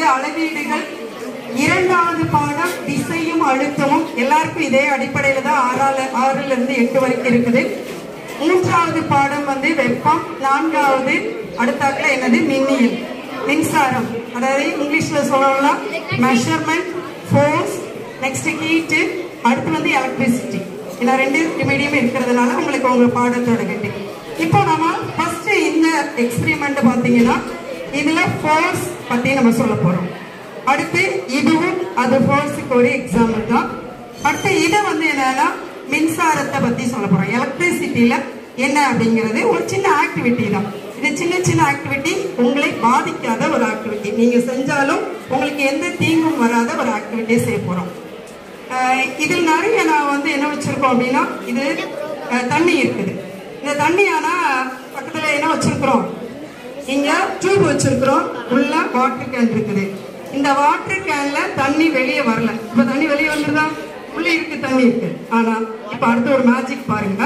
அளவீடுகள் இரண்டாவது பாடம் திசையும் அழுத்தமும் எல்லாருக்கும் இதே அடிப்படையில தான் ஆறால ஆறுல இருந்து எட்டு வரைக்கும் இருக்குது மூன்றாவது பாடம் வந்து வெப்பம் நான்காவது அடுத்தாக்குல என்னது மின்னியல் மின்சாரம் அதாவது இங்கிலீஷ்ல சொல்லலாம் மெஷர்மெண்ட் ஃபோர்ஸ் நெக்ஸ்ட் ஹீட்டு அடுத்து வந்து எலக்ட்ரிசிட்டி இந்த ரெண்டு மீடியம் இருக்கிறதுனால உங்களுக்கு உங்க பாடத்தோட கட்டி இப்போ நம்ம ஃபர்ஸ்ட் இந்த எக்ஸ்பெரிமெண்ட் பாத்தீங்கன்னா இதுல ஃபோர்ஸ் பத்தி நம்ம சொல்ல போறோம் அடுத்து இதுவும் அது ஃபோர்ஸுக்கு ஒரு எக்ஸாம்பிள் தான் அடுத்து இதை வந்து என்னன்னா மின்சாரத்தை பத்தி சொல்ல போறோம் எலக்ட்ரிசிட்டியில என்ன அப்படிங்கிறது ஒரு சின்ன ஆக்டிவிட்டி தான் இது சின்ன சின்ன ஆக்டிவிட்டி உங்களை பாதிக்காத ஒரு ஆக்டிவிட்டி நீங்க செஞ்சாலும் உங்களுக்கு எந்த தீங்கும் வராத ஒரு ஆக்டிவிட்டியை செய்ய போறோம் அஹ் இதில் நிறைய நான் வந்து என்ன வச்சிருக்கோம் அப்படின்னா இது அஹ், தண்ணி இருக்குது இந்த தண்ணி ஆனா பக்கத்துல என்ன வச்சிருக்கிறோம் இங்க டியூப் வச்சிருக்கிறோம் உள்ள வாட்டர் கேன் இருக்குது இந்த வாட்டர் கேன்ல தண்ணி வெளியே வரல இப்ப தண்ணி வெளியே வந்துருதா உள்ள இருக்கு தண்ணி இருக்கு ஆனா இப்ப அடுத்து ஒரு மேஜிக் பாருங்க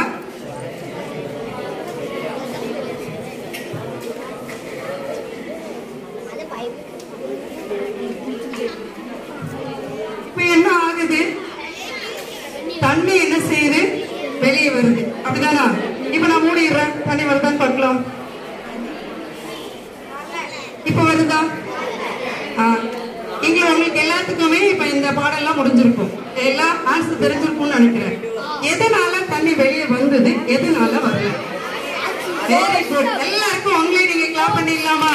இப்ப என்ன ஆகுது தண்ணி என்ன செய்யுது வெளியே வருது அப்படிதானா இப்ப நான் மூடிடுறேன் தண்ணி வருதான்னு பார்க்கலாம் இப்ப வருதா ஆ. இங்க உங்களுக்கு எல்லாத்துக்குமே இப்ப இந்த பாடம் எல்லாம் முடிஞ்சிருக்கும் எல்லாம் ஆன்சர் தெரிஞ்சிருக்கும்னு நினைக்கிறேன் எதனால தண்ணி வெளியே வந்தது எதனால வரல வெரி குட் எல்லாருக்கும் உங்களே நீங்க கிளாப் பண்ணிடலாமா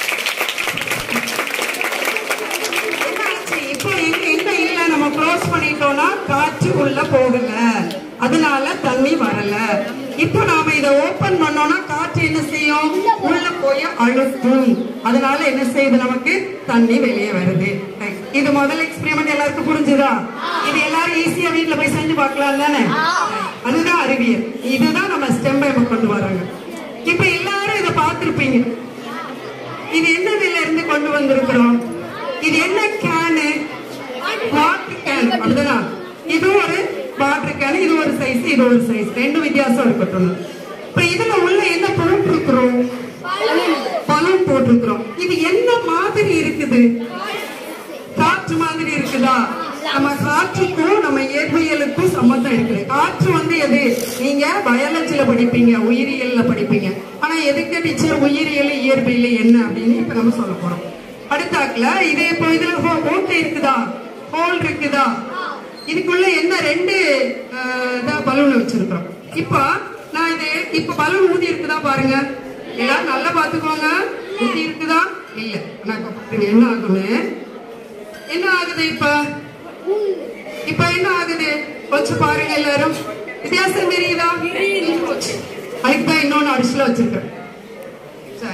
என்ன ஆச்சு? இப்போ எங்க என்ன இல்ல நம்ம க்ளோஸ் பண்ணிட்டோம்னா காற்று உள்ள போகல அதனால தண்ணி வரல இப்போ நாம இத ஓபன் பண்ணோம்னா காற்று என்ன செய்யும் உள்ள போய் அழுத்தும் அதனால என்ன செய்யுது நமக்கு தண்ணி வெளியே வருது Right. இது முதல் எக்ஸ்பெரிமெண்ட் எல்லாருக்கும் புரிஞ்சுதா இது எல்லாரும் ஈஸியா வீட்ல போய் செஞ்சு பார்க்கலாம் தானே அதுதான் அறிவியல் இதுதான் நம்ம ஸ்டெம் பை கொண்டு வராங்க இப்ப எல்லாரும் இதை பார்த்திருப்பீங்க இது என்னதுல இருந்து கொண்டு வந்திருக்கிறோம் இது என்ன கேனு வாட்டர் கேன் அப்படிதானா இது ஒரு வாட்டர் கேன் இது ஒரு சைஸ் இது ஒரு சைஸ் ரெண்டு வித்தியாசம் இருக்கட்டும் இப்ப இதுல உள்ள என்ன போட்டிருக்கிறோம் பலூன் போட்டிருக்கிறோம் இது என்ன மாதிரி இருக்குது காற்று மாதிரி இருக்குதா நம்ம காற்றுக்கும் நம்ம இயற்பியலுக்கும் சம்மந்தம் இருக்குது காற்று வந்து எது நீங்க பயாலஜில படிப்பீங்க உயிரியல்ல படிப்பீங்க ஆனா எதுக்கு டீச்சர் உயிரியல் இயற்பியல் என்ன அப்படின்னு இப்ப நம்ம சொல்ல போறோம் அடுத்தாக்குல இதே இப்போ இதுல ஹோ- ஓட்டை இருக்குதா ஹோல் இருக்குதா இதுக்குள்ள என்ன ரெண்டு பலூன் வச்சிருக்கிறோம் இப்போ நான் இது இப்ப பலூன் ஊதி இருக்குதா பாருங்க எல்லாரும் நல்லா பாத்துக்கோங்க ஊதி இருக்குதா இல்ல நான் இப்ப பாருங்க என்ன ஆகுன்னு என்ன ஆகுது இப்ப இப்ப என்ன ஆகுது கொஞ்சம் பாருங்க எல்லாரும் வித்தியாசம் தெரியுதா போச்சு. அதுக்கு தான் இன்னொன்னு அடிச்சுல வச்சிருக்கேன் சரி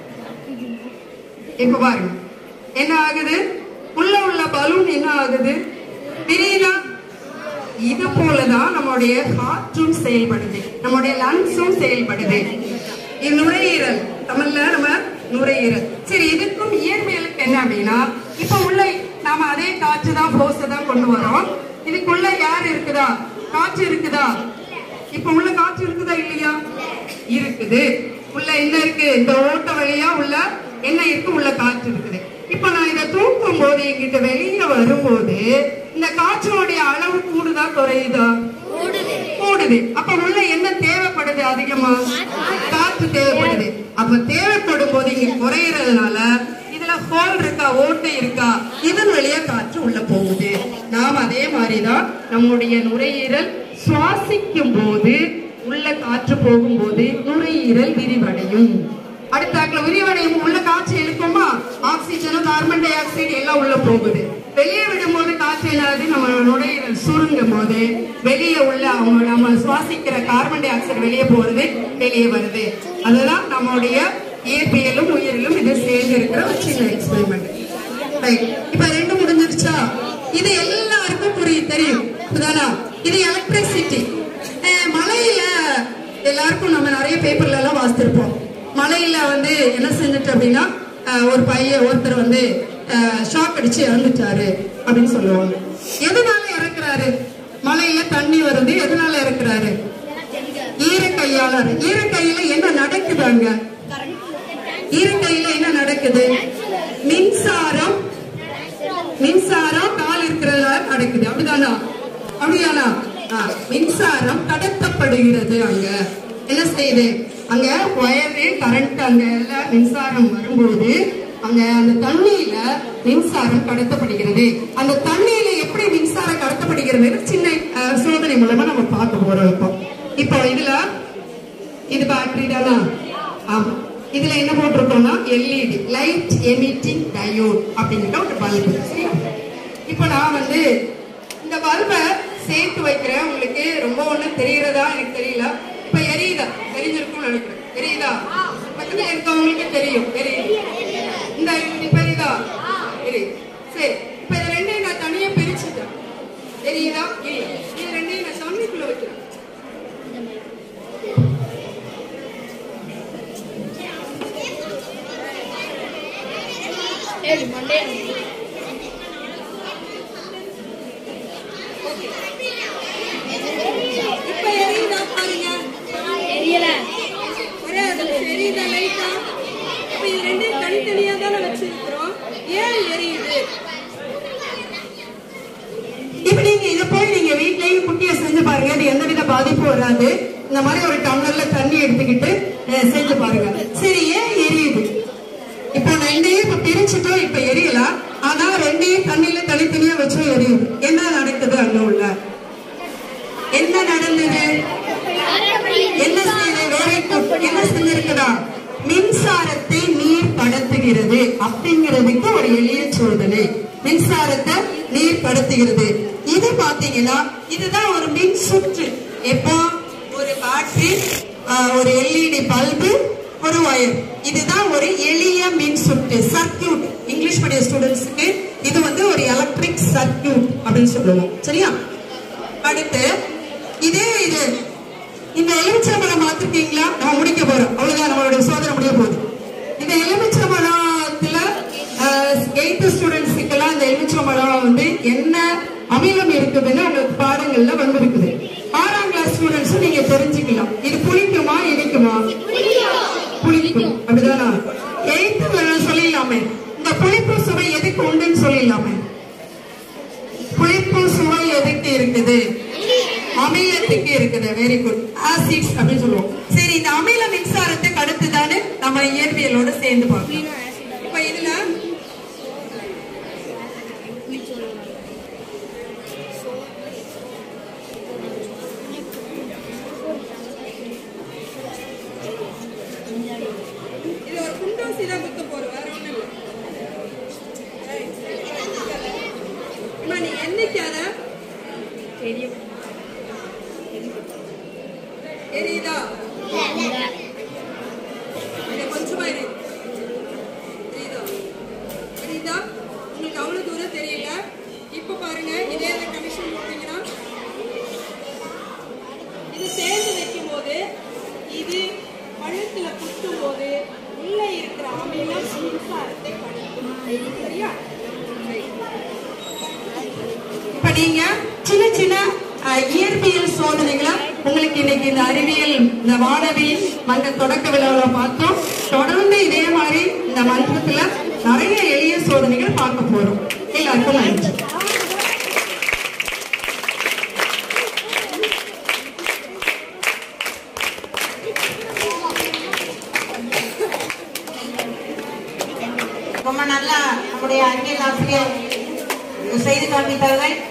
இப்ப பாருங்க என்ன ஆகுது உள்ள உள்ள பலூன் என்ன ஆகுது தெரியுதா இது போலதான் நம்முடைய காற்றும் செயல்படுது நம்முடைய லங்ஸும் செயல்படுது இது நுரையீரல் தமிழ்ல நம்ம நுரையீரல் சரி இதுக்கும் இயற்பியலுக்கு என்ன அப்படின்னா இப்ப உள்ள நாம அதே காற்று தான் ஃபோர்ஸ் தான் கொண்டு வரோம் இதுக்குள்ள யார் இருக்குதா காற்று இருக்குதா இப்ப உள்ள காற்று இருக்குதா இல்லையா இருக்குது உள்ள என்ன இருக்கு இந்த ஓட்ட வழியா உள்ள என்ன இருக்கு உள்ள காற்று இருக்குது இப்ப நான் இதை தூக்கும் போது எங்கிட்ட வெளியே வரும்போது இந்த காற்றினுடைய அளவு கூடுதா குறையுதா கூடுது அப்ப உள்ள என்ன தேவைப்படுது அதிகமா காற்று தேவைப்படுது அப்ப தேவைப்படும் போது இங்க குறையறதுனால இதுல ஹோல் இருக்கா ஓட்டை இருக்கா இதன் வழியா காற்று உள்ள போகுது நாம் அதே மாதிரிதான் நம்முடைய நுரையீரல் சுவாசிக்கும் போது உள்ள காற்று போகும்போது நுரையீரல் விரிவடையும் அடுத்தாக்குல விரிவடையும் உள்ள காற்று இழுக்குமா ஆக்சிஜனும் கார்பன் டை ஆக்சைடு எல்லாம் உள்ள போகுது வெளியே விடும்போது காற்று என்னாது நம்ம நுரையீரல் சுருங்கும் போது வெளியே உள்ள அவங்க நம்ம சுவாசிக்கிற கார்பன் டை ஆக்சைடு வெளியே போறது வெளியே வருது அதுதான் நம்மளுடைய இயற்பியலும் உயிரிலும் இது சேர்ந்து இருக்கிற ஒரு சின்ன எக்ஸ்பெரிமெண்ட் இப்ப ரெண்டு முடிஞ்சிருச்சா இது எல்லாருக்கும் புரியும் தெரியும் புரியுதானா இது எலக்ட்ரிசிட்டி மலையில எல்லாருக்கும் நம்ம நிறைய பேப்பர்ல எல்லாம் வாசித்திருப்போம் மலையில வந்து என்ன செஞ்சுட்டு அப்படின்னா அஹ், ஒரு பையன் ஒருத்தர் வந்து ஷாக் அடிச்சு இறந்துட்டாரு அப்படின்னு சொல்லுவாங்க எதனால இறக்குறாரு மலையில தண்ணி வருது எதனால இறக்குறாரு ஈரக்கையாளர் ஈரக்கையில என்ன நடக்குது அங்க ஈரக்கையில என்ன நடக்குது மின்சாரம் மின்சாரம் கடத்தப்படுகிறது அங்க என்ன செய்யுது அங்க ஒயரு கரண்ட் அங்க எல்லாம் மின்சாரம் வரும்போது அங்க அந்த தண்ணியில மின்சாரம் கடத்தப்படுகிறது அந்த தண்ணியில எப்படி மின்சாரம் கடத்தப்படுகிறது சின்ன அஹ், சோதனை மூலமா நம்ம பார்க்க போறோம் இப்போ இப்போ இதுல இது பேட்டரி தானா ஆமா இதுல என்ன போட்டிருக்கோம்னா எல்இடி லைட் எமிட்டிங் டயோட் அப்படிங்கிற ஒரு பல்பு சரியா இப்போ நான் வந்து இந்த பல்பை சேர்த்து வைக்கிறேன் உங்களுக்கு ரொம்ப ஒண்ணும் தெரியறதா எனக்கு தெரியல இப்ப எரியுதா தெரிஞ்சிருக்கும்னு நினைக்கிறேன் தெரியுதா பக்கத்துல இருக்கவங்களுக்கு தெரியும் தெரியுது இந்த இப்ப எரியுதா தெரியுது சரி இப்ப இது ரெண்டையும் நான் தனியா பிரிச்சுட்டேன் தெரியுதா இல்ல இது ரெண்டையும் நான் தண்ணிக்குள்ள வைக்கிறேன் இப்ப எரியுதா பாருங்க தெரியல ஒரே அதுல எரியுதா லைட்டா இப்ப இது ரெண்டையும் தனித்தனியா தானே வச்சிருக்கிறோம் ஏன் எரியுது இப்ப நீங்க இத போய் நீங்க வீட்லயும் குட்டிய செஞ்சு பாருங்க இது எந்தவித பாதிப்பும் வராது இந்த மாதிரி ஒரு டம்ளர்ல தண்ணி எடுத்துக்கிட்டு அஹ், செஞ்சு பாருங்க சரி ஏன் எரியுது இப்போ ரெண்டையும் இப்ப பிரிச்சுட்டோம் இப்ப எரியலாம் ஆனா ரெண்டையும் தண்ணியில தனித்தனியா வச்சும் எரியுது என்ன நடக்குது அங்க உள்ள என்ன நடந்தது என்ன செய்யுது வெரி குட் என்ன செஞ்சிருக்குதா மின்சாரத்தை நீர் கடத்துகிறது அப்படிங்கிறதுக்கு ஒரு எளிய சோதனை மின்சாரத்தை நீர் கடத்துகிறது இது பாத்தீங்கன்னா இதுதான் ஒரு மின் சுற்று எப்போ ஒரு பேட்டரி ஒரு எல்இடி பல்பு ஒரு ஒயர் இதுதான் ஒரு எளிய மின் சுற்று சர்க்கியூட் இங்கிலீஷ் மீடியம் ஸ்டூடெண்ட்ஸுக்கு இது வந்து ஒரு எலக்ட்ரிக் சர்க்கியூட் அப்படின்னு சொல்லுவோம் சரியா அடுத்து இதே இது இந்த எலுமிச்சம்பழம் பார்த்துருக்கீங்களா நம்ம முடிக்க போறோம் அவ்வளவுதான் நம்மளுடைய சோதனை முடிய போகுது இந்த எலுமிச்சம்பழத்துல எயித்து ஸ்டூடெண்ட்ஸுக்கெல்லாம் இந்த எலுமிச்சம்பழம் வந்து என்ன அமிலம் இருக்குதுன்னு உங்களுக்கு பாடங்கள்ல வந்திருக்குது ஆறாம் கிளாஸ் ஸ்டூடெண்ட்ஸ் நீங்க தெரிஞ்சுக்கலாம் இது புளிக்குமா இனிக்குமா புளிக்கும் அப்படிதானா எயித்து சொல்லிடலாமே இந்த புளிப்பு சுவை எதுக்கு உண்டுன்னு சொல்லிடலாமே புளிப்பு சுவை எதுக்கு இருக்குது அமிலத்துக்கு இருக்குது வெரி குட் ஆசிட்ஸ் அப்படின்னு சொல்லுவோம் சரி இந்த அமில மின்சாரத்தை கடத்து தானே நம்ம இயற்பியலோட சேர்ந்து பார்க்கலாம் இப்ப இதுல இது ஒரு குண்டோசி தான் குத்த போறோம் வேற ஒண்ணும் இல்லை அம்மா, நீ என்னைக்கு அதை தெரியும் எரியுதா இது கொஞ்சமா எரியுது தெரியுதா தெரியுதா உங்களுக்கு அவ்வளவு தூரம் தெரியல இப்ப பாருங்க இதே இந்த கனெக்ஷன் போட்டீங்கன்னா இது சேர்ந்து வைக்கும் போது இது பழத்துல குத்தும் போது உள்ள இருக்கிற அமிலம் மின்சாரத்தை கடத்தும் சரியா இப்ப நீங்க சின்ன சின்ன அஹ், இயற்பியல் சோதனைகளை உங்களுக்கு இன்னைக்கு இந்த அறிவியல் இந்த வானவியல் மன்ற தொடக்க விழாவில் பார்த்தோம் தொடர்ந்து இதே மாதிரி இந்த மன்றத்துல நிறைய எளிய சோதனைகள் பார்க்க போறோம் எல்லாருக்கும் நன்றி ரொம்ப நல்லா நம்முடைய அறிவியல் ஆசிரியர் செய்து காண்பித்தார்கள்